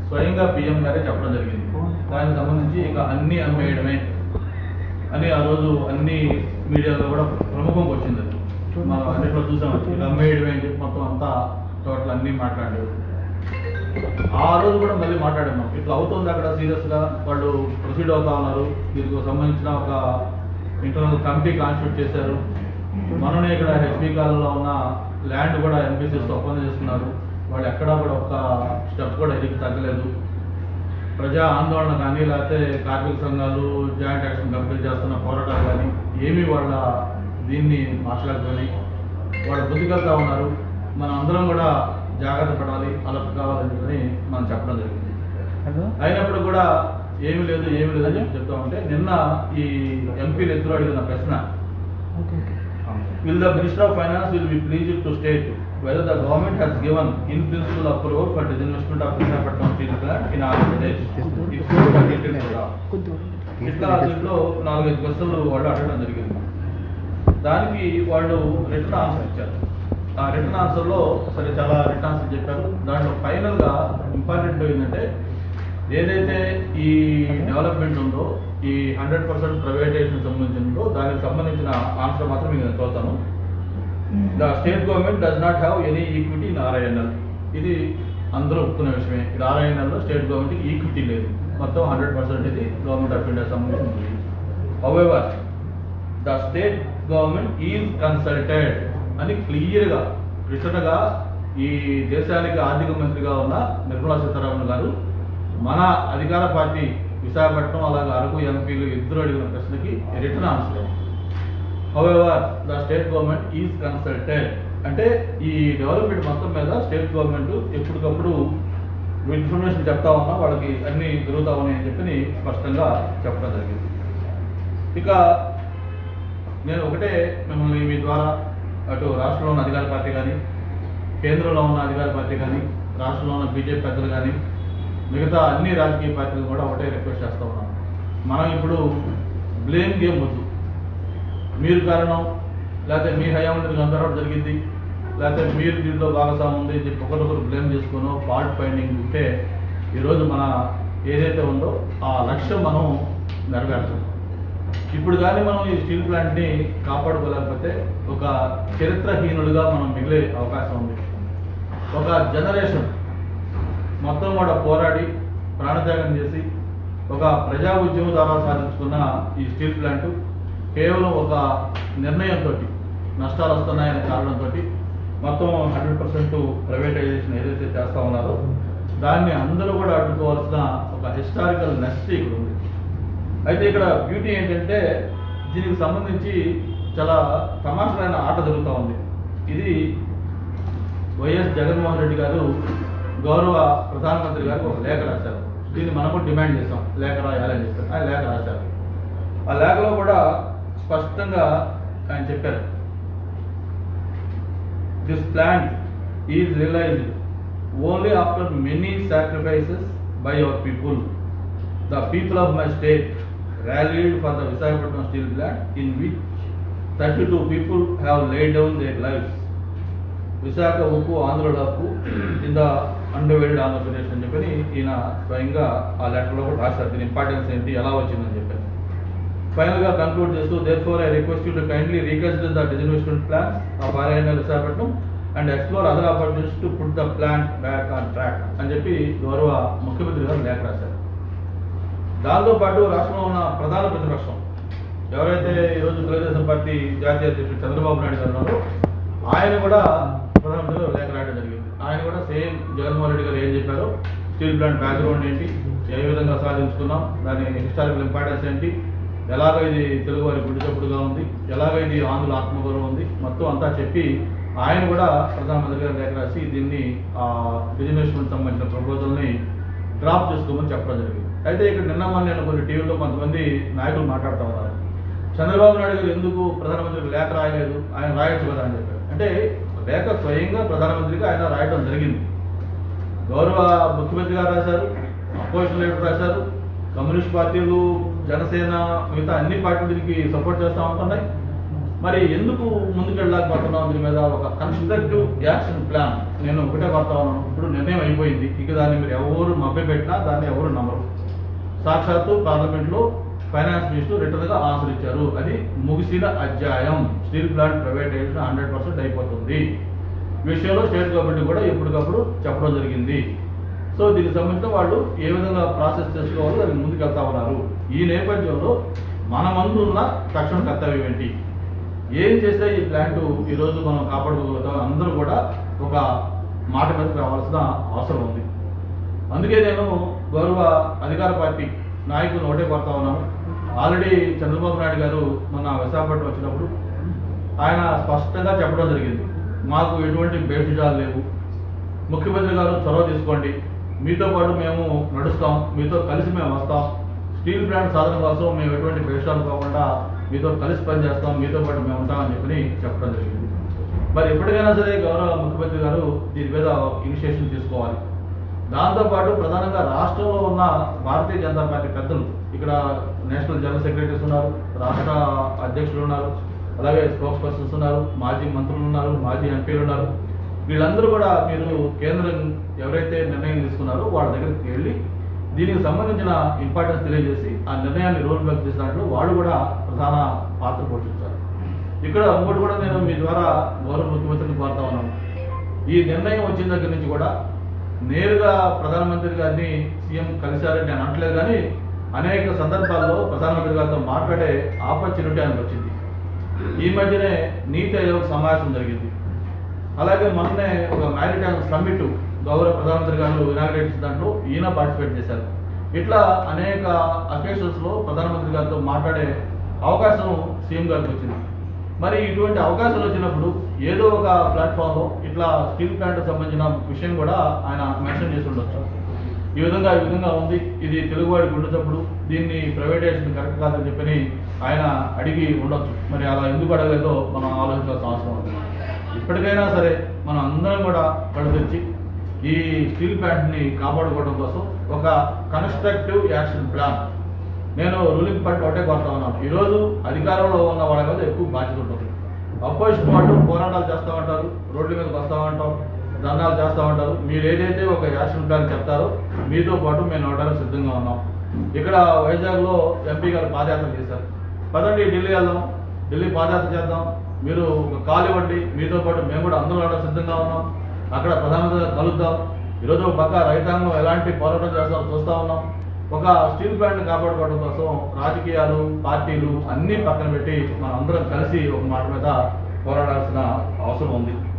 స్వయంగా పిఎం గారే చెప్పడం జరిగింది దానికి సంబంధించి ఇక అన్ని అమ్మేయడమే అని ఆ రోజు అన్ని మీడియాలో కూడా ప్రముఖంగా వచ్చింది అది. మనం అన్నిట్లో చూసాం అది. ఇక అమ్మేయడమే అని చెప్పి మొత్తం అంతా టోటల్ అన్ని మాట్లాడారు ఆ రోజు కూడా మళ్ళీ మాట్లాడాము ఇట్లా అవుతుంది అక్కడ సీరియస్ గా వాళ్ళు ప్రొసీడ్ అవుతా ఉన్నారు దీనికి సంబంధించిన ఒక ఇంటర్నల్ కమిటీ కాన్స్టిట్యూట్ చేశారు మననే ఇక్కడ హెచ్పి కాలంలో ఉన్న ల్యాండ్ కూడా ఎంపీసీస్తో ఒప్పందం చేసుకున్నారు వాళ్ళు ఎక్కడా కూడా ఒక్క స్టెప్ కూడా ఎదిగి తగ్గలేదు ప్రజా ఆందోళన కానీ లేకపోతే కార్మిక సంఘాలు జాయింట్ యాక్షన్ కమిటీ చేస్తున్న పోరాటాలు కానీ ఏమీ వాళ్ళ దీన్ని మార్చలేకపోయినాయి వాళ్ళు ముందుకెళ్తా ఉన్నారు మనం అందరం కూడా జాగ్రత్త పడాలి అలర్ట్ కావాలని చెప్పి మనం చెప్పడం జరిగింది అయినప్పుడు కూడా ఏమీ లేదు ఏమీ లేదు అని చెప్పి చెప్తా ఉంటే నిన్న ఈ ఎంపీలు ఎదురు అడిగిన ప్రశ్న Will the Minister of Finance will be pleased to state whether the government has given in principle approval for disinvestment of Visakhapatnam steel plant in Andhra Pradesh? If so, the details కూడా. ఇట్లా దీంట్లో నాలుగైదు క్వశ్చన్లు వాళ్ళు అడగడం జరిగింది దానికి వాళ్ళు రిటర్న్ ఆన్సర్ ఇచ్చారు ఆ రిటర్న్ ఆన్సర్లో సరే చాలా రిటర్న్ ఆన్సర్ చెప్పారు దాంట్లో ఫైనల్గా ఇంపార్టెంట్ ఏంటంటే ఏదైతే ఈ డెవలప్మెంట్ ఉందో ఈ హండ్రెడ్ పర్సెంట్ ప్రైవేటైజేషన్ సంబంధించిందో దానికి సంబంధించిన ఆన్సర్ మాత్రం నేను చూస్తాను the state government does not have any equity in RINL ఇది అందరూ ఒప్పుకునే విషయమే ఇది ఆర్ఐఎన్ఎల్లో స్టేట్ గవర్నమెంట్కి ఈక్విటీ లేదు మొత్తం హండ్రెడ్ పర్సెంట్ ఇది గవర్నమెంట్ ఆఫ్ ఇండియా సంబంధించి however the state government is consulted అని క్లియర్గా రిటర్న్గా ఈ దేశానికి ఆర్థిక మంత్రిగా ఉన్న నిర్మలా సీతారామన్ గారు మన అధికార పార్టీ విశాఖపట్నం అలాగే అరకు ఎంపీలు ఇద్దరు అడిగిన ప్రశ్నకి return answer however the state government is consulted అంటే ఈ డెవలప్మెంట్ మొత్తం మీద స్టేట్ గవర్నమెంట్ ఎప్పటికప్పుడు ఇన్ఫర్మేషన్ చెప్తా ఉన్నా వాళ్ళకి అన్ని జరుగుతా ఉన్నాయి అని చెప్పి స్పష్టంగా చెప్పడం జరిగింది ఇక నేను ఒకటే మిమ్మల్ని మీ ద్వారా అటు రాష్ట్రంలో ఉన్న అధికార పార్టీ కానీ కేంద్రంలో ఉన్న అధికార పార్టీ కానీ రాష్ట్రంలో ఉన్న బీజేపీ పెద్దలు కానీ మిగతా అన్ని రాజకీయ పార్టీలు కూడా ఒకటే రిక్వెస్ట్ చేస్తూ ఉన్నాం మనం ఇప్పుడు బ్లేమ్ గేమ్ వద్దు మీరు కారణం లేకపోతే మీ హయాంలో గందరగోళం జరిగింది లేకపోతే మీరు దీంట్లో భాగస్వామ్యం ఉంది అని చెప్పి ఒకరొకరు బ్లేమ్ చేసుకునో ఫాల్ట్ ఫైండింగ్ ఉంటే ఈరోజు మన ఏదైతే ఉందో ఆ లక్ష్యం మనం నెరవేర్చాం ఇప్పుడు కానీ మనం ఈ స్టీల్ ప్లాంట్ని కాపాడుకోలేకపోతే ఒక చరిత్రహీనులుగా మనం మిగిలే అవకాశం ఉంది ఒక జనరేషన్ మొత్తం కూడా పోరాడి ప్రాణత్యాగం చేసి ఒక ప్రజా ఉద్యమం ద్వారా సాధించుకున్న ఈ స్టీల్ ప్లాంట్ కేవలం ఒక నిర్ణయంతో నష్టాలు వస్తున్నాయనే కారణంతో మొత్తం హండ్రెడ్ పర్సెంట్ ప్రైవేటైజేషన్ ఏదైతే చేస్తా ఉన్నారో దాన్ని అందరూ కూడా అడ్డుకోవాల్సిన ఒక హిస్టారికల్ నెసిటీ ఇక్కడ ఉంది అయితే ఇక్కడ బ్యూటీ ఏంటంటే దీనికి సంబంధించి చాలా తమాషైన ఆట జరుగుతూ ఉంది ఇది వైఎస్ జగన్మోహన్ రెడ్డి గారు గౌరవ ప్రధానమంత్రి గారికి ఒక లేఖ రాశారు దీన్ని మనము డిమాండ్ చేసాం లేఖ రాయాలని చెప్పారు ఆయన లేఖ రాశారు ఆ లేఖలో కూడా స్పష్టంగా ఆయన చెప్పారు this plant is realised only after many sacrifices by our people the people of my state rallied for the Visakhapatnam steel plant in which thirty two people have laid down their lives Visakha ఉక్కు ఆంధ్రుల హక్కు in the అండర్వేల్డ్ Andhra Pradesh అని చెప్పని ఈయన స్వయంగా ఆ లెటర్లో కూడా రాశారు దీని ఇంపార్టెన్స్ ఏంటి ఎలా వచ్చిందని చెప్పారు ఫైనల్గా కన్క్లూడ్ చేస్తూ therefore I request you to kindly reconsider the disinvestment plans of RINL Visakhapatnam and explore other opportunities to put the plant back on track అని చెప్పి గౌరవ ముఖ్యమంత్రి గారు లేఖ రాశారు దాంతోపాటు రాష్ట్రంలో ఉన్న ప్రధాన ప్రతిపక్షం ఎవరైతే ఈరోజు తెలుగుదేశం పార్టీ జాతీయ అధ్యక్షుడు చంద్రబాబు నాయుడు గారు ఉన్నారో ఆయన కూడా ప్రధానమంత్రి గారు లేఖ రాయడం జరిగింది ఆయన కూడా సేమ్ జగన్మోహన్ రెడ్డి గారు ఏం చెప్పారో స్టీల్ ప్లాంట్ బ్యాక్గ్రౌండ్ ఏంటి ఏ విధంగా సాధించుకున్నాం దాని హిస్టారికల్ ఇంపార్టెన్స్ ఏంటి ఎలాగ ఇది తెలుగు వారి గుడి చప్పుడుగా ఉంది ఎలాగ ఇది ఆంధ్రుల ఆత్మగౌరవం ఉంది మొత్తం అంతా చెప్పి ఆయన కూడా ప్రధానమంత్రి గారు లేఖ రాసి దీన్ని ఆ బిజినెస్మెంట్ సంబంధించిన ప్రపోజల్ని డ్రాప్ చేసుకోమని చెప్పడం జరిగింది అయితే ఇక్కడ నిన్న మొన్న నేను కొన్ని టీవీలో కొంతమంది నాయకులు మాట్లాడుతూ ఉన్నారు చంద్రబాబు నాయుడు గారు ఎందుకు ప్రధానమంత్రికి లేఖ రాయలేదు ఆయన రాయొచ్చు కదా అని చెప్పారు అంటే లేఖ స్వయంగా ప్రధానమంత్రికి ఆయన రాయడం జరిగింది గౌరవ ముఖ్యమంత్రి గారు రాశారు అపోజిషన్ లీడర్ రాశారు కమ్యూనిస్ట్ పార్టీలు జనసేన మిగతా అన్ని పార్టీలు దీనికి సపోర్ట్ చేస్తూ ఉంటున్నాయి మరి ఎందుకు ముందుకెళ్ళలేకపోతున్నాం దీని మీద ఒక కన్స్ట్రక్టివ్ యాక్షన్ ప్లాన్ నేను ఒకటే కొడతా ఉన్నాను ఇప్పుడు నిర్ణయం అయిపోయింది ఇక దాన్ని మీరు ఎవరు మభ్యపెట్టినా దాన్ని ఎవరు నమ్మరు సాక్షాత్తు పార్లమెంట్లో ఫైనాన్స్ మినిస్టర్ రిటర్న్గా ఆన్సర్ ఇచ్చారు అది ముగిసిన అధ్యాయం steel plant privatisation hundred percent అయిపోతుంది ఈ విషయంలో స్టేట్ గవర్నమెంట్ కూడా ఎప్పటికప్పుడు చెప్పడం జరిగింది సో దీనికి సంబంధించిన వాళ్ళు ఏ విధంగా ప్రాసెస్ చేసుకోవాలో దానికి ముందుకు వెళ్తా ఉన్నారు ఈ నేపథ్యంలో మన ముందు ఉన్న తక్షణ కర్తవ్యం ఏంటి ఏం చేస్తే ఈ ప్లాంట్ ఈరోజు మనం కాపాడుకోగలుగుతాం అందరూ కూడా ఒక మాట మీద రావాల్సిన అవసరం ఉంది అందుకే నేను గౌరవ అధికార పార్టీ నాయకులు ఒకటే కోరుతా ఉన్నాను ఆల్రెడీ చంద్రబాబు నాయుడు గారు మొన్న విశాఖపట్నం వచ్చినప్పుడు ఆయన స్పష్టంగా చెప్పడం జరిగింది మాకు ఎటువంటి భేషజాలు లేవు ముఖ్యమంత్రి గారు చొరవ తీసుకోండి మీతో పాటు మేము నడుస్తాం మీతో కలిసి మేము వస్తాం స్టీల్ ప్లాంట్ సాధన కోసం మేము ఎటువంటి భేషాలు కాకుండా మీతో కలిసి పనిచేస్తాం మీతో పాటు మేము ఉంటామని చెప్పి చెప్పడం జరిగింది మరి ఎప్పటికైనా సరే గౌరవ ముఖ్యమంత్రి గారు దీని మీద ఇనిషియేషన్ తీసుకోవాలి దాంతోపాటు ప్రధానంగా రాష్ట్రంలో ఉన్న భారతీయ జనతా పార్టీ పెద్దలు ఇక్కడ నేషనల్ జనరల్ సెక్రటరీస్ ఉన్నారు రాష్ట్ర అధ్యక్షులు ఉన్నారు అలాగే స్పోక్స్ పర్సన్స్ ఉన్నారు మాజీ మంత్రులు ఉన్నారు మాజీ ఎంపీలు ఉన్నారు వీళ్ళందరూ కూడా మీరు కేంద్రం ఎవరైతే నిర్ణయం తీసుకున్నారో వాళ్ళ దగ్గరికి వెళ్ళి దీనికి సంబంధించిన ఇంపార్టెన్స్ తెలియజేసి ఆ నిర్ణయాన్ని రోల్ బ్యాక్ చేసినట్లు వాళ్ళు కూడా ప్రధాన పాత్ర పోషించారు ఇక్కడ ఇంకోటి కూడా నేను మీ ద్వారా గౌరవ ముఖ్యమంత్రిని కోరుతా ఉన్నాను ఈ నిర్ణయం వచ్చిన దగ్గర నుంచి కూడా నేరుగా ప్రధానమంత్రి గారిని సీఎం కలిశారని నేను అనట్లేదు కానీ అనేక సందర్భాల్లో ప్రధానమంత్రి గారితో మాట్లాడే ఆపర్చునిటీ ఆయనకు వచ్చింది ఈ మధ్యనే నీతి ఆయోగ్ సమావేశం జరిగింది అలాగే మొన్నే ఒక మ్యారిటైమ్ సమ్మిట్ గౌరవ ప్రధానమంత్రి గారు ఇనాగ్రేట్ చేసిన దాంట్లో ఈయన పార్టిసిపేట్ చేశారు ఇట్లా అనేక అకేషన్స్ లో ప్రధానమంత్రి గారితో మాట్లాడే అవకాశం సీఎం గారికి వచ్చింది మరి ఇటువంటి అవకాశాలు వచ్చినప్పుడు ఏదో ఒక ప్లాట్ఫామ్ లో ఇట్లా స్టీల్ ప్లాంట్ సంబంధించిన విషయం కూడా ఆయన మెన్షన్ చేసి ఉండొచ్చు ఈ విధంగా ఈ విధంగా ఉంది ఇది తెలుగువాడికి ఉండేటప్పుడు దీన్ని ప్రైవేటైజేషన్ కరెక్ట్ కాదని చెప్పని ఆయన అడిగి ఉండొచ్చు మరి అలా ఎందుకు అడగలేదో మనం ఆలోచించాల్సిన అవసరం ఉంది ఇప్పటికైనా సరే మనం అందరం కూడా కళ్ళు తెచ్చి ఈ స్టీల్ ప్లాంట్ని కాపాడుకోవడం కోసం ఒక కన్స్ట్రక్టివ్ యాక్షన్ ప్లాన్ నేను రూలింగ్ పార్టీ ఒకటే కోరుతా ఉన్నాను ఈరోజు అధికారంలో ఉన్న వాళ్ళ మీద ఎక్కువ బాధ్యత ఉంటుంది అపోజిషన్ వాళ్ళు పోరాటాలు చేస్తూ ఉంటారు రోడ్ల మీదకి వస్తూ ఉంటాం ధర్నాలు చేస్తూ ఉంటారు మీరు ఏదైతే ఒక యాక్షన్ ప్లాన్ చెప్తారో మీతో పాటు మేము నడవడానికి సిద్ధంగా ఉన్నాం ఇక్కడ వైజాగ్లో ఎంపీ గారు పాదయాత్ర చేశారు పదండి ఢిల్లీ వెళ్దాం ఢిల్లీ పాదయాత్ర చేద్దాం మీరు ఒక కాల్ ఇవ్వండి మీతో పాటు మేము కూడా అందరూ నడవడానికి సిద్ధంగా ఉన్నాం అక్కడ ప్రధానమంత్రి గారు కలుద్దాం ఈరోజు ఒక పక్క రైతాంగం ఎలాంటి పోరాటం చేస్తారో చూస్తూ ఉన్నాం ఒక స్టీల్ ప్లాంట్ కాపాడుకోవడం కోసం రాజకీయాలు పార్టీలు అన్నీ పక్కన పెట్టి మనం అందరం కలిసి ఒక మాట మీద పోరాడాల్సిన అవసరం ఉంది